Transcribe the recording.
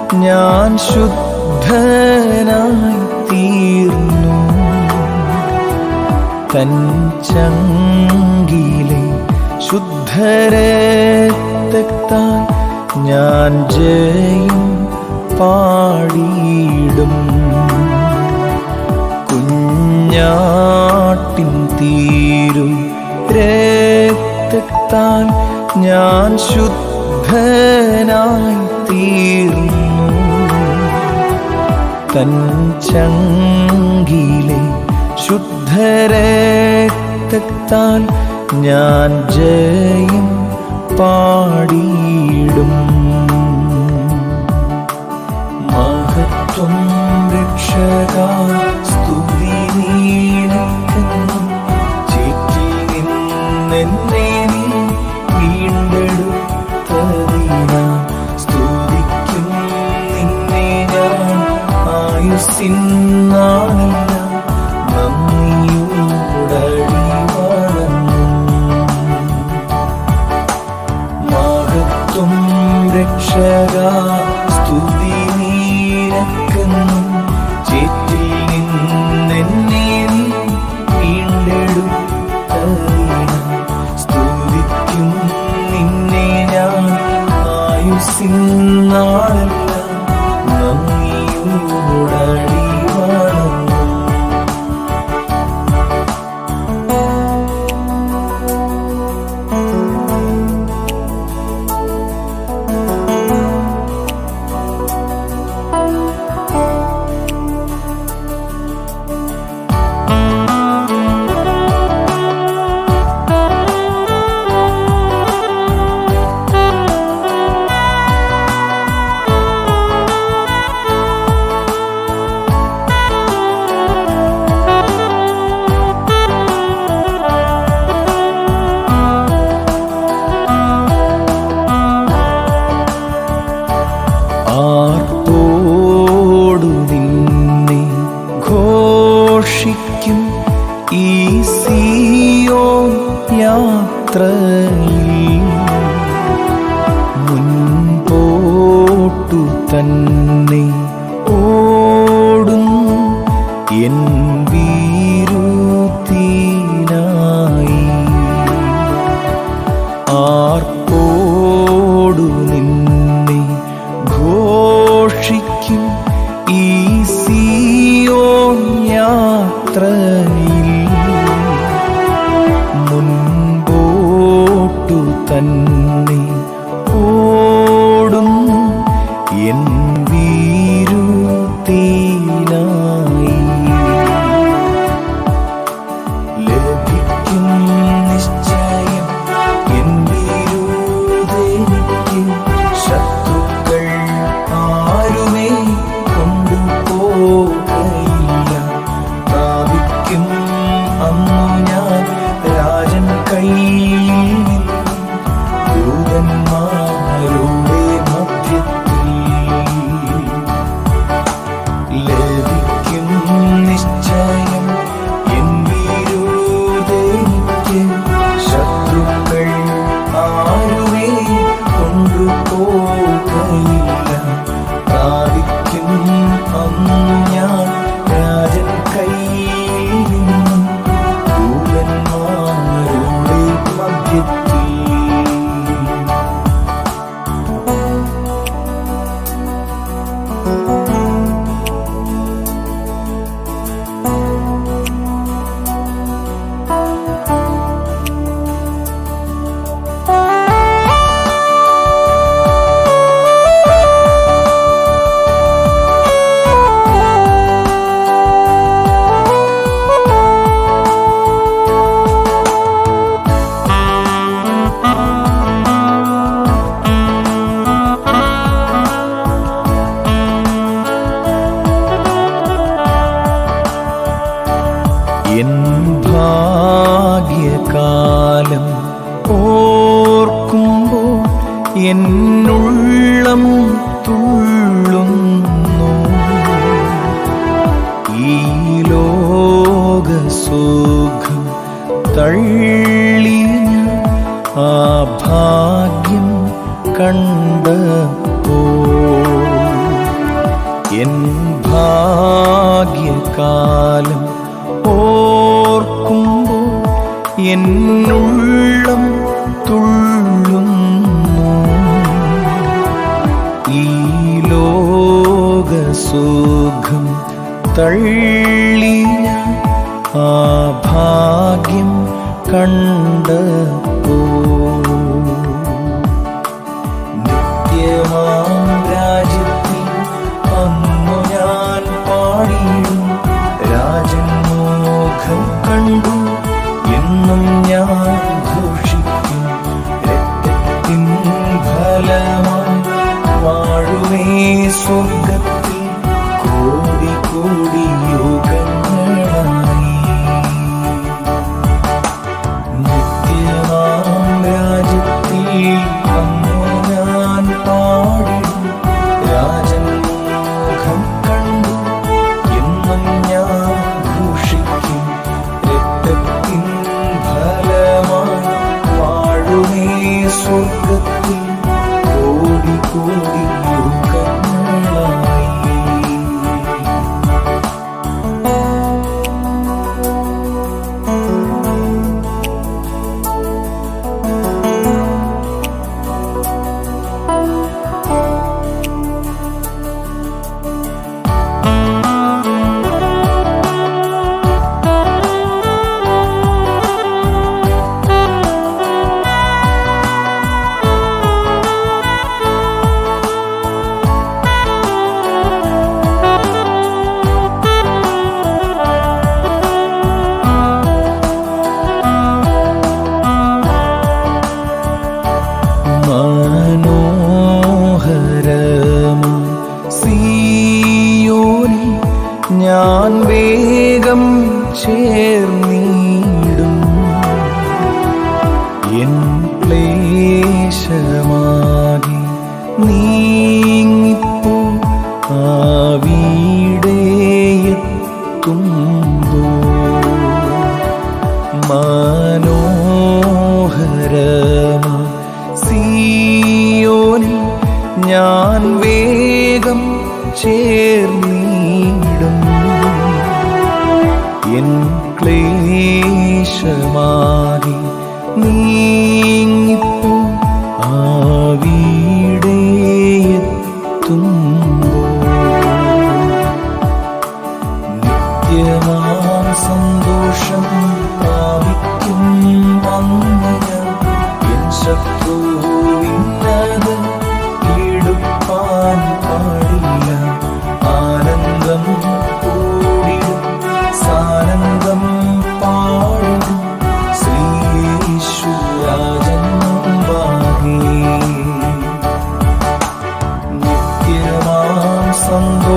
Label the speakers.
Speaker 1: ഞാൻ ശുദ്ധനായി തീർന്നു തൻ ചങ്കിലെ ശുദ്ധരക്തത്താൽ ഞാൻ ജയം പാടിയിടും കുഞ്ഞാട്ടിൻ തീരും രക്തത്താൽ ഞാൻ ശുദ്ധനായി തീർന്നു തൻ ചങ്കിലെ ശുദ്ധരക്തത്താൽ ഞാൻ ജയം പാടിയിടും മഹത്വം രക്ഷക സ്തുതി നീനക്കെന്നും ചേറ്റിൽ നിന്നെന്നെ നീ വീണ്ടെടുത്തതിനാ സ്തുതിക്കും നിന്നെ ഞാൻ ആയുസിന്നാണെല്ലാം നന്ദിയോടടി വണങ്ങും മഹത്വം രക്ഷക സ്തുതി നീരക്കുന്നു ചേറ്റിൽ നിന്നെന്നെ നീ വീണ്ടെടുത്തതിനാ സ്തുതിക്കും നിന്നെ ഞാൻ ആയുസിന്നാളെല്ലാം നന്ദിയോടടി വണങ്ങും ആർത്തോടു നിന്നെ ഘോഷിക്കും ഈ സിയോ യാത്രയിൽ മുൻപോട്ടു തന്നെ ഓടും എൻ വീരുത്തിനായി ആർപ്പോടു നിന്നെ ഘോഷിക്കും ഈ സിയോൻ യാത്രയിൽ മുൻപോട്ടു തന്നെ ഓടും എൻ വീരുത്തിനായി ലഭിക്കും നിശ്ചയം എൻ വിരോധനിക്ക് ശത്രുക്കൾ ആരുമേ എൻ ഭാഗ്യകാലം ഓർക്കുമ്പോൾ എന്നുള്ളം തുള്ളുന്നു ഈ ലോകസുഖം തള്ളിയ ആ ഭാഗ്യം കണ്ടപ്പോ നിത്യമാം രാജ്യത്തിൽ അന്നു ഞാൻ പാടിയിടും രാജൻ മോഖം കണ്ടു എന്നും ഞാൻ ഘോഷിക്കും രക്തത്തിൻ ഫലമായി വാഴുമേ സ്വർഗത്തിൽ കോടി കോടി യുഗങ്ങളായി നിത്യമാം രാജ്യത്തിൽ അന്നു ഞാൻ പാടിടും രാജൻ മുഖം കണ്ടു എന്നും ഞാൻ ഘോഷിക്കും രക്തത്തിൻ ഫലമായി വാഴുമേ സ്വർഗത്തിൽ കോടി കോടി യുഗങ്ങളായി മനോഹരമ സിയോനി ഞാൻ വേഗം ചേർന്നിടും എൻ ക്ലേശമാകി നീങ്ങിപ്പോ ആ വീടേയെത്തുമ്പോ മനോഹരമ സിയോനിൽ ഞാൻ വേഗം ചേർന്നിടും എൻ ക്ലേശമാകി നീങ്ങിപ്പോ ആ വീടേയെത്തുമ്പോ നിത്യമാം സന്തോഷം പ്രാപിക്കും വന്നു ഞാൻ എൻ ശത്രുവിന്നത് എടുപ്പാൻ പാടില്ല ആനന്ദം കൂടിടും സാനന്ദം പാടിടും ശ്രീയേശുരാജൻ മുമ്പാകെ നിത്യമാം സന്തോഷം